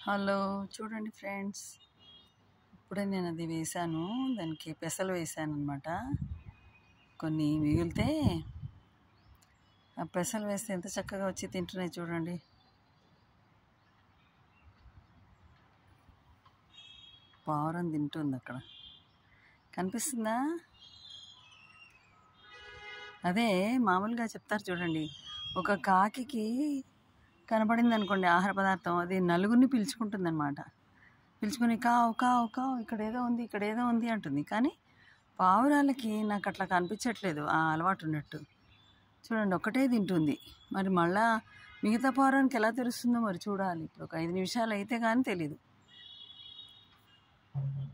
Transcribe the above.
hello చూడండి friends ఇప్పుడే నేను అది వేశాను దానికి పెసలు వేశాను అనమాట కొన్ని మిగిలితే ఆ పెసలు వేస్తే ఎంత చక్కగా వచ్చి తింటున్నాయి చూడండి పావురం తింటుంది అక్కడ కనిపిస్తుందా అదే మామూలుగా చెప్తారు చూడండి ఒక కాకికి కనపడింది అనుకోండి ఆహార పదార్థం అది నలుగురిని పిలుచుకుంటుంది అనమాట పిలుచుకొని కావు కావు కావు ఇక్కడ ఏదో ఉంది ఇక్కడ ఏదో ఉంది అంటుంది కానీ పావురాలకి నాకు అట్లా కనిపించట్లేదు ఆ అలవాటు ఉన్నట్టు చూడండి ఒకటే తింటుంది మరి మళ్ళా మిగతా పావురానికి ఎలా తెలుస్తుందో మరి చూడాలి ఇప్పుడు ఒక ఐదు నిమిషాలు అయితే కానీ తెలీదు